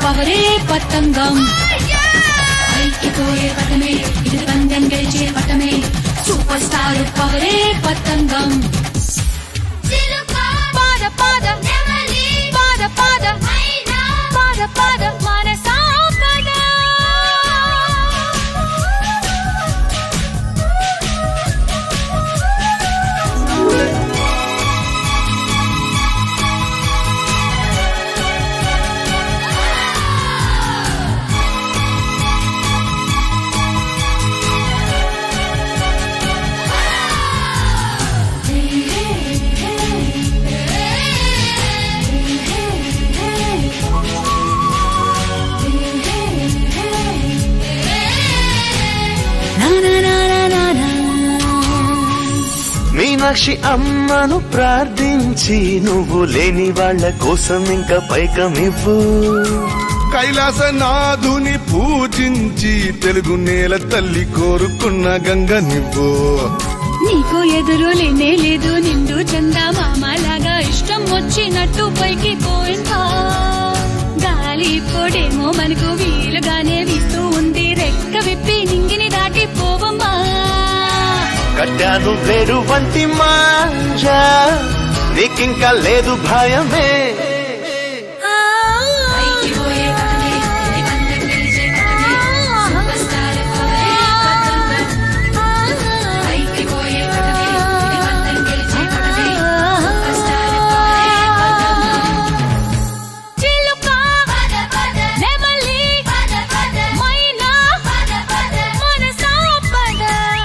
పవరే పతంగం పైకిపోయే పటమే ఇది పందెం గెలిచే పటమే సూపర్ స్టార్ పవరే పతంగం పాద పాద పాద పాద పాద పాద మనసా పద నా నా నా నా నా నా మీనాక్షి అమ్మను ప్రార్థించి నువ్వు లేని వాళ్ళ కోసం ఇంకా పైకమివ్వు కైలాసనాథుని పూజించి తెలుగు నేల తల్లి కోరుకున్న గంగ నివ్వు నీకు ఎదురు లేనే లేదు నిండు చందా మామలాగా ఇష్టం వచ్చినట్టు పైకి పోయిందా గాలి ఇప్పుడేమో మనకు వీలుగానే వీస్తూ ఉంది రెక్క విప్పి నింగిని దాటి పోవమ్మా కట్టాను వేరు వంటి మాంజా నీకింకా లేదు భయమే చిలుక, నెమలి, మైనా, మనసా పద.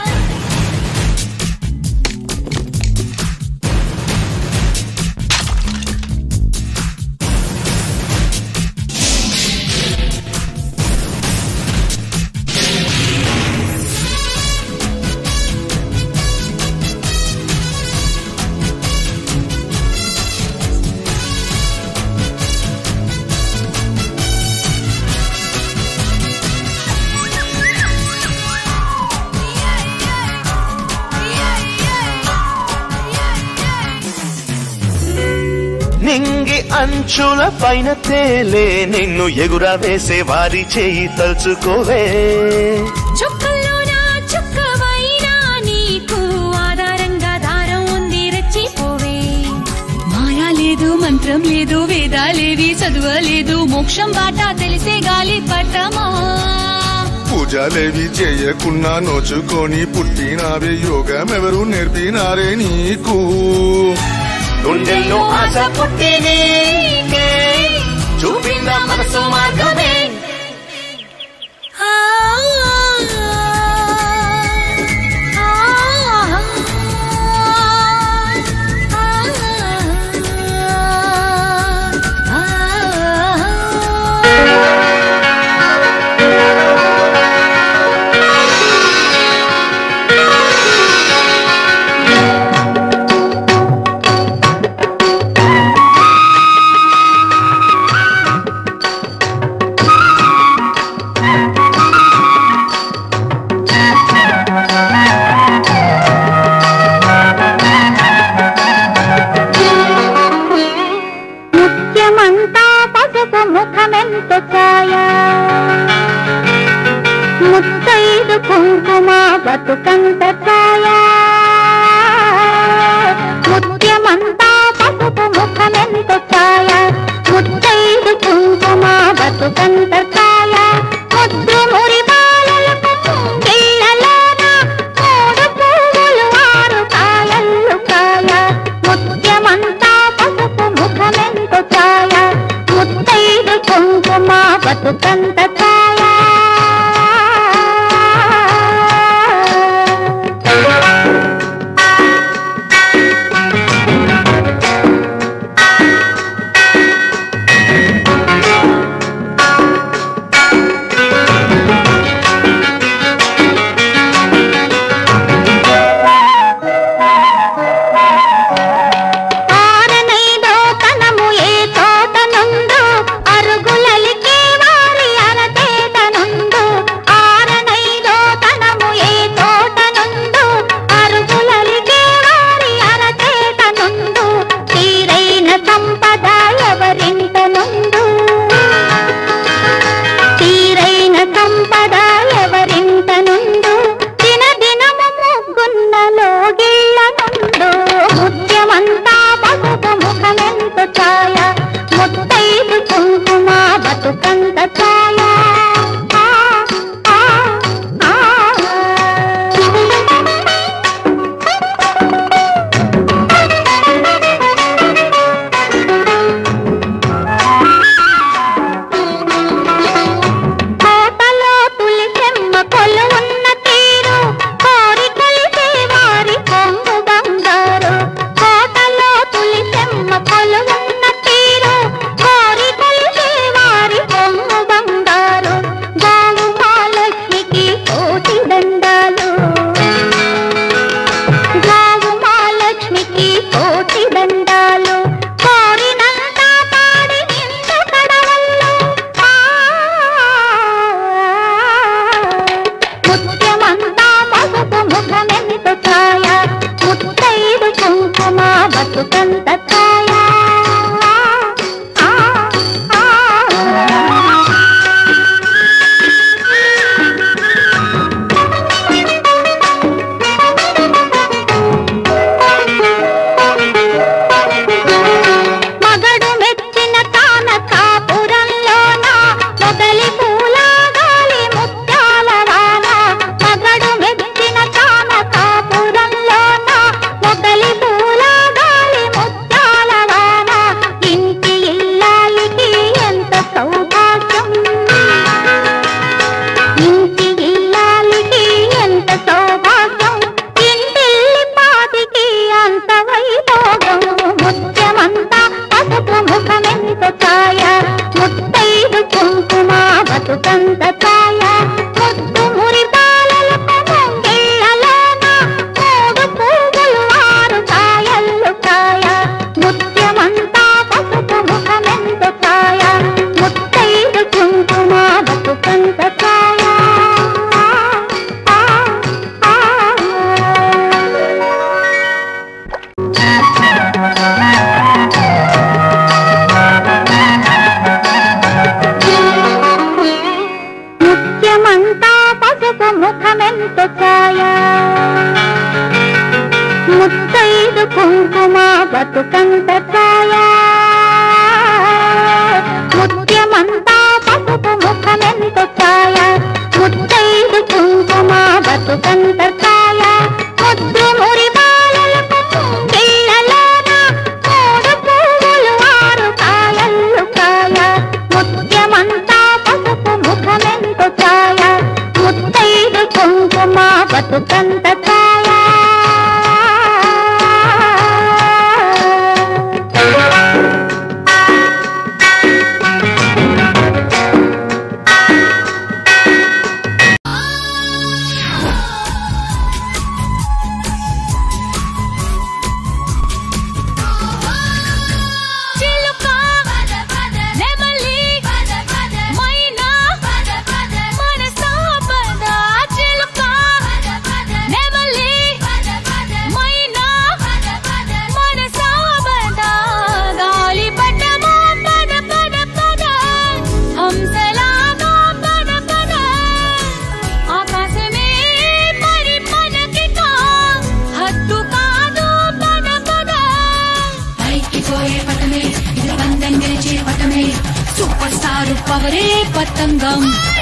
నింగి అంచుల పైన తేలే నిన్ను ఎగురా వేసే వారి చేయి తలుచుకోవే చుక్కల్లోనా చుక్కవైనా నీకు ఆధారంగా దారం ఉంది రెచ్చిపోవే మాయా లేదు మంత్రం లేదు వేదాలేవి చదువలేదు మోక్షం బాట తెలిసే గాలి పట్టమా పూజలేవి చేయకున్నా నోచుకొని పుట్టినావే యోగమెవరు నేర్పినారే నీకు గుండెల్లో ఆశ పుట్టి నీకే చూపింద మనసు మార్గమే ఆ, ఆ, ముత్యమంతా పసుపు ముఖమెంత ఛాయ ముత్తైదు కుంకుమ బతుకంత ఛాయ ముత్యమంతా పసుపు ముఖమెంత ఛాయ ముత్తైదు కుంకుమ బతుకంత ఛాయ ముద్దు మురి బాలలకు ముంగిళ్ళలోన మూడు పువ్వులు ఆరు కాయల్లు కాయ ముత్యమంతా పసుపు ముఖమెంత ఛాయ ముత్తైదు కుంకుమ బతుకంత ఛాయ ముఖమెంత ఛాయ ముత్తైదు కుంకుమ బతుకంత ఛాయ ముద్దు మురి బాలలకు ముంగిళ్ళలోన మూడు పువ్వులు ఆరు కాయల్లు కాయ ముత్యమంతా పసుపు ముఖమెంత ఛాయ ముత్తైదు కుంకుమ బతుకంత ఛాయ ఆ, ఆ, ఆ. ముత్యమంతా పసుపు ముఖమెంత ఛాయ ముత్తైదు కుంకుమ బతుకంత ఛాయ ముత్యమంతా పసుపు ముఖమెంత ఛాయ ముత్తైదు కుంకుమ బతుకంత ఛాయ ముద్దు మురి బాలలకు పిల్లలోన మూడు పువ్వులు ఆరు కాయల్లు కాయ ముత్యమంతా పసుపు ముఖమెంత ఛాయ ముత్తైదు కుంకుమ బతుకంత ఛాయ చిలుక నెమలి మైనా మనసా పద చిలుక నెమలి మైనా మనసా పద గాలి పటమో పద పద పద హంసలాగా పద పద ఆకాశమే మరి మనకిక హద్దు కాదు పద పద పైకి పోయే పటమే ఇది పందెం గెలిచే పటమే సూపర్ స్టార్ పవరే పతంగం